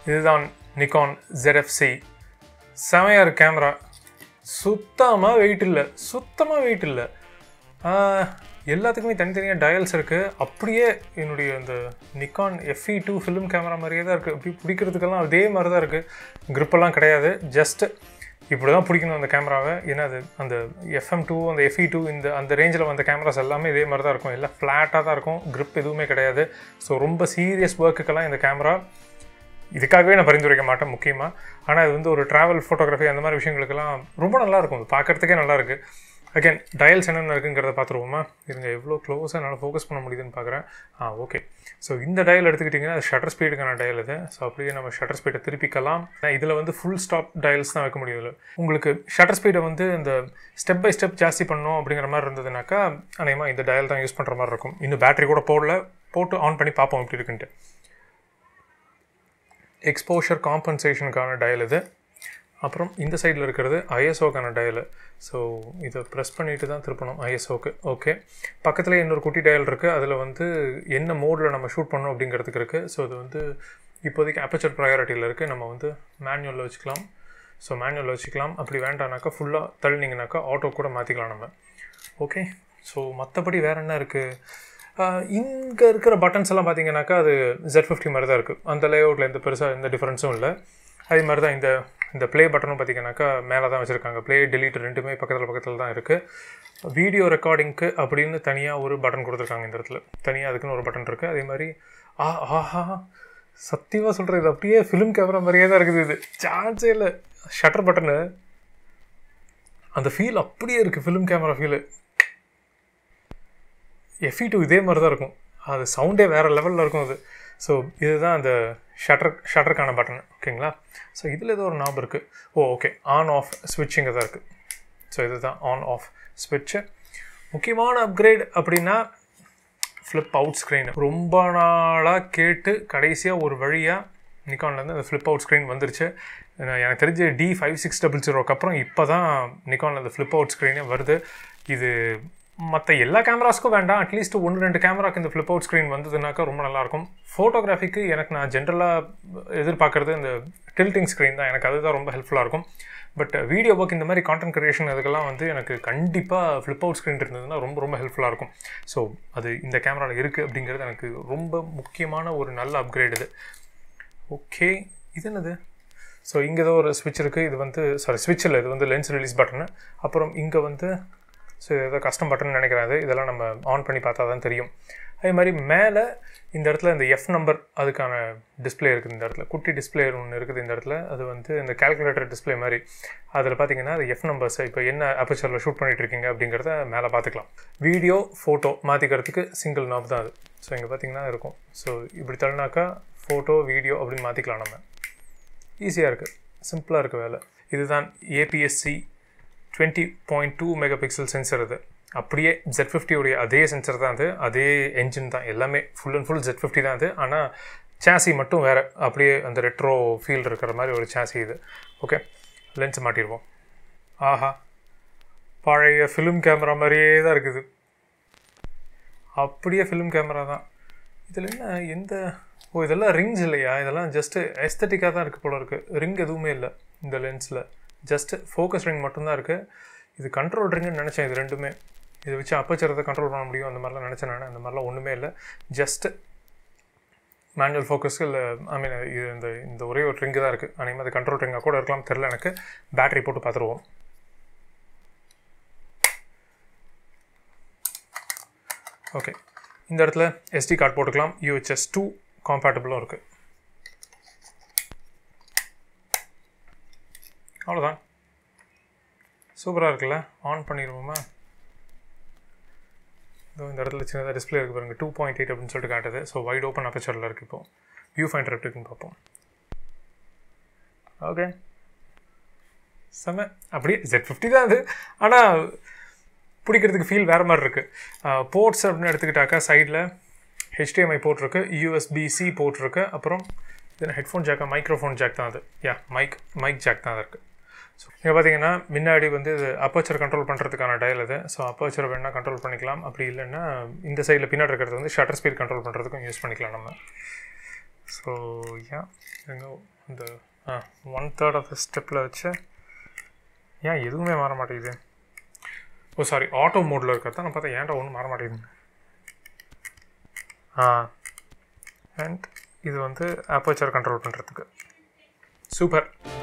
இதுதான் Nikon ZFC செமையாக இருக்கு கேமரா சுத்தமாக வெயிட் இல்லை சுத்தமாக வெயிட் இல்லை எல்லாத்துக்குமே தனித்தனியாக டயல்ஸ் இருக்குது அப்படியே என்னுடைய இந்த Nikon FE two film camera மாதிரியே தான் இருக்குது அப்படி பிடிக்கிறதுக்கெல்லாம் அதே மாதிரி தான் இருக்குது grip-எல்லாம் கிடையாது ஜஸ்ட் இப்படி தான் பிடிக்கணும் அந்த கேமராவை ஏன்னா அது அந்த எஃப்எம் டூ அந்த எஃப்இ டூ இந்த அந்த ரேஞ்சில் வந்த கேமராஸ் எல்லாமே இதே மாதிரி தான் இருக்கும் எல்லாம் ஃப்ளாட்டாக தான் இருக்கும் grip எதுவுமே கிடையாது ஸோ ரொம்ப சீரியஸ் ஒர்க்குக்கெல்லாம் இந்த கேமரா இதுக்காகவே நான் பரிந்துரைக்க மாட்டேன் முக்கியமாக ஆனால் இது வந்து ஒரு ட்ராவல் ஃபோட்டோகிராஃபி அந்த மாதிரி விஷயங்களுக்கெல்லாம் ரொம்ப நல்லா இருக்கும் இது பார்க்கறதுக்கே நல்லா இருக்கு அகைன் டயல்ஸ் என்னென்ன இருக்குங்கிறத பார்த்துருவோமா இதுங்க எவ்வளோ க்ளோஸாக என்னால் ஃபோக்கஸ் பண்ண முடியுதுன்னு பார்க்குறேன் ஆ ஓகே ஸோ இந்த டயல் எடுத்துக்கிட்டிங்கன்னா அது ஷட்டர் ஸ்பீடுக்கான டயல் இது ஸோ அப்படியே நம்ம ஷட்டர் ஸ்பீடை திருப்பிக்கலாம் இதில் வந்து ஃபுல் ஸ்டாப் டயல்ஸ் தான் வைக்க முடியும் இதில் உங்களுக்கு ஷட்டர் ஸ்பீடை வந்து இந்த ஸ்டெப் பை ஸ்டெப் ஜாஸ்தி பண்ணணும் அப்படிங்கிற மாதிரி இருந்ததுனாக்கா அநேகமாக இந்த டயல் தான் யூஸ் பண்ணுற மாதிரி இருக்கும் இன்னும் பேட்டரி கூட போடல போட்டு ஆன் பண்ணி பார்ப்போம் எப்படி இருக்குன்ட்டு எக்ஸ்போஷர் காம்பன்சேஷனுக்கான டயல் இது அப்புறம் இந்த சைடில் இருக்கிறது ஐஎஸ்ஓக்கான டயலு ஸோ இதை ப்ரெஸ் பண்ணிட்டு தான் திருப்பணும் ஐஎஸ்ஓக்கு ஓகே பக்கத்தில் இன்னொரு குட்டி டயல் இருக்குது அதில் வந்து என்ன மோடில் நம்ம ஷூட் பண்ணணும் அப்படிங்கிறதுக்கு இருக்குது ஸோ இது வந்து இப்போதைக்கு அப்பச்சர் ப்ரையாரிட்டியில் இருக்குது நம்ம வந்து மேனுவலில் வச்சுக்கலாம் ஸோ மேனுவலில் வச்சுக்கலாம் அப்படி வேண்டாம்னாக்கா ஃபுல்லாக தள்ளினீங்கனாக்கா ஆட்டோ கூட மாற்றிக்கலாம் நம்ம ஓகே ஸோ மற்றபடி வேறு என்ன இருக்குது இங்கே இருக்கிற பட்டன்ஸ் எல்லாம் பார்த்தீங்கன்னாக்கா அது Z50 ஃபிஃப்டி மாதிரி தான் இருக்குது அந்த லேஅவுட்டில் எந்த பெருசாக எந்த டிஃப்ரென்ஸும் இல்லை அதே மாதிரி தான் இந்த இந்த ப்ளே பட்டனும் பார்த்தீங்கன்னாக்கா மேலே தான் வச்சுருக்காங்க ப்ளே delete ரெண்டுமே பக்கத்தில் பக்கத்தில் தான் இருக்குது வீடியோ ரெக்கார்டிங்க்கு அப்படின்னு தனியாக ஒரு பட்டன் கொடுத்துருக்காங்க இந்த இடத்துல தனியாக அதுக்குன்னு ஒரு பட்டன் இருக்குது அதே மாதிரி ஆ ஆஹா சத்தியமாக சொல்கிறேன் இது அப்படியே ஃபிலிம் கேமரா மாதிரியே தான் இருக்குது இது சான்ஸே இல்லை ஷட்டர் பட்டனு அந்த ஃபீல் அப்படியே இருக்குது film camera feel FE two இதே மாதிரி தான் இருக்கும் அது சவுண்டே வேறு லெவலில் இருக்கும் அது ஸோ இதுதான் அந்த ஷட்டர் ஷட்டருக்கான பட்டன் ஓகேங்களா ஸோ இதில் ஏதோ ஒரு நாப் இருக்குது ஓ ஓகே ஆன் ஆஃப் ஸ்விட்ச் இங்கே தான் இருக்குது ஸோ இதுதான் ஆன் ஆஃப் ஸ்விட்ச்சு முக்கியமான அப்கிரேட் அப்படின்னா ஃப்ளிப் அவுட் ஸ்க்ரீன் ரொம்ப நாளாக கேட்டு கடைசியாக ஒரு வழியாக நிக்கான்லேருந்து அந்த ஃப்ளிப் அவுட் ஸ்க்ரீன் வந்துருச்சு நான் எனக்கு தெரிஞ்ச டி ஃபைவ் சிக்ஸ் டபுள் ஜீரோக்கு அப்புறம் இப்போ தான் நிக்கானில் அந்த ஃப்ளிப் அவுட் ஸ்க்ரீனே வருது இது மற்ற எல்லா கேமராஸ்க்கும் வேண்டாம் அட்லீஸ்ட் ஒன்று ரெண்டு கேமராக்கு இந்த ஃப்ளிப் அவுட் ஸ்க்ரீன் வந்ததுனாக்கா ரொம்ப நல்லாயிருக்கும் ஃபோட்டோகிராஃபிக்கு எனக்கு நான் ஜென்ரலாக எதிர்பார்க்குறது இந்த டில்ட்டிங் ஸ்க்ரீன் தான் எனக்கு அதுதான் ரொம்ப ஹெல்ப்ஃபுல்லாக இருக்கும் பட் வீடியோ ஒர்க் இந்த மாதிரி கான்டென்ட் கிரியேஷன் அதுக்கெல்லாம் வந்து எனக்கு கண்டிப்பாக ஃப்ளிப் அவுட் ஸ்க்ரீன் இருந்ததுன்னா ரொம்ப ரொம்ப ஹெல்ப்ஃபுல்லாக இருக்கும் ஸோ அது இந்த கேமராவில் இருக்குது அப்படிங்கிறது எனக்கு ரொம்ப முக்கியமான ஒரு நல்ல அப்கிரேட் இது ஓகே இது என்னது ஸோ இங்கே ஏதோ ஒரு ஸ்விட்ச் இருக்குது இது வந்து சாரி ஸ்விட்ச் இல்லை இது வந்து லென்ஸ் ரிலீஸ் பட்டனு அப்புறம் இங்கே வந்து ஸோ இது ஏதோ கஸ்டம் பட்டன் நினைக்கிறேன் அது இதெல்லாம் நம்ம ஆன் பண்ணி பார்த்தா தான் தெரியும் அதே மாதிரி மேலே இந்த இடத்துல இந்த எஃப் நம்பர் அதுக்கான டிஸ்ப்ளே இருக்குது இந்த இடத்துல குட்டி டிஸ்ப்ளே ஒன்று இருக்குது இந்த இடத்துல அது வந்து இந்த கால்குலேட்டர் டிஸ்ப்ளே மாதிரி அதில் பார்த்தீங்கன்னா அது எஃப் நம்பர்ஸ் இப்போ என்ன அப்பச்சரில் ஷூட் பண்ணிட்டு இருக்கீங்க அப்படிங்கிறத மேலே பார்த்துக்கலாம் வீடியோ ஃபோட்டோ மாற்றிக்கிறதுக்கு சிங்கிள் நாப் தான் அது ஸோ இங்கே பார்த்தீங்கன்னா இருக்கும் ஸோ இப்படி தள்ளினாக்கா ஃபோட்டோ வீடியோ அப்படின்னு மாற்றிக்கலாம் நம்ம ஈஸியாக இருக்குது சிம்பிளாக இருக்குது வேலை இதுதான் APSC twenty point two mega pixel sensor இது அப்படியே ஜெட் ஃபிஃப்டியோடைய அதே சென்சர் தான் அது அதே என்ஜின் தான் எல்லாமே full and full Z fifty தான் அது ஆனால் சாசி மட்டும் வேறு அப்படியே அந்த ரெட்ரோ ஃபீல் இருக்கிற மாதிரி ஒரு சாசி இது ஓகே லென்ஸ் மாட்டிடுவோம் ஆஹா பழைய ஃபிலிம் கேமரா மாதிரியே தான் இருக்குது அப்படியே ஃபிலிம் கேமரா தான் இதில் என்ன எந்த ஓ இதெல்லாம் ரிங்ஸ் இல்லையா இதெல்லாம் ஜஸ்ட்டு எஸ்தட்டிக்காக தான் இருக்குது போல இருக்குது ரிங் எதுவுமே இல்லை இந்த லென்ஸில் ஜஸ்ட்டு ஃபோக்கஸ் ரிங் மட்டும்தான் இருக்குது இது கண்ட்ரோல் ரிங்குன்னு நினச்சேன் இது ரெண்டுமே இதை வச்சு அப்பச்சரத்தை கண்ட்ரோல் பண்ண முடியும் அந்த மாதிரிலாம் நினச்சேன் நான் அந்த மாதிரிலாம் ஒன்றுமே இல்லை ஜஸ்ட்டு மேனுவல் ஃபோக்கஸ் இல்லை ஐ மீன் இது இந்த இந்த ஒரே ஒரு ரிங்கு தான் இருக்குது அனைமே அது கண்ட்ரோல் ரிங்காக கூட இருக்கலாம் தெரில எனக்கு பேட்டரி போட்டு பார்த்துருவோம் ஓகே இந்த இடத்துல எஸ்டி கார்டு போட்டுக்கலாம் யூஹெச்எஸ் டூ காம்பேட்டபிளும் இருக்குது அவ்வளோதான் சூப்பராக இருக்குல்ல ஆன் பண்ணிடுவோமா இதோ இந்த இடத்துல சின்னதாக டிஸ்பிளே இருக்குது பாருங்க டூ பாயிண்ட் எயிட் அப்படின்னு சொல்லிட்டு காட்டுது ஸோ வைட் ஓப்பன் அப்பச்சரில் இருக்குது இப்போ வியூ ஃபைண்டர் எப்படி இருக்குன்னு பார்ப்போம் ஓகே செம அப்படியே ஜெட் ஃபிஃப்டி தான் அது ஆனால் பிடிக்கிறதுக்கு ஃபீல் வேறு மாதிரி இருக்குது போர்ட்ஸ் அப்படின்னு எடுத்துக்கிட்டாக்கா சைடில் ஹெச்டிஎம்ஐ போர்ட் இருக்குது யூஎஸ்பிசி போர்ட் இருக்குது அப்புறம் இது ஹெட்ஃபோன் ஜாக்கா மைக்ரோஃபோன் ஜாக் தான் அது யா மைக் மைக் ஜாக் தான் அது இருக்குது ஸோ இங்கே பார்த்தீங்கன்னா முன்னாடி வந்து இது அப்பச்சர் கண்ட்ரோல் பண்ணுறதுக்கான டயல் இது ஸோ அப்பச்சர் வேணால் கண்ட்ரோல் பண்ணிக்கலாம் அப்படி இல்லைன்னா இந்த சைடில் பின்னாடி இருக்கிறது வந்து ஷட்டர் ஸ்பீட் கண்ட்ரோல் பண்ணுறதுக்கும் யூஸ் பண்ணிக்கலாம் நம்ம ஸோ யா எங்கே இந்த ah one third of the ஸ்டெப்பில் வச்சு ஏன் எதுவுமே மாற மாட்டேங்குது ஓ சாரி ஆட்டோ மோடில் இருக்கிறத நான் பார்த்தா ஏன்டா ஒன்றும் மாற மாட்டேங்குது ஆ அண்ட் இது வந்து அப்போச்சர் கண்ட்ரோல் பண்ணுறதுக்கு சூப்பர்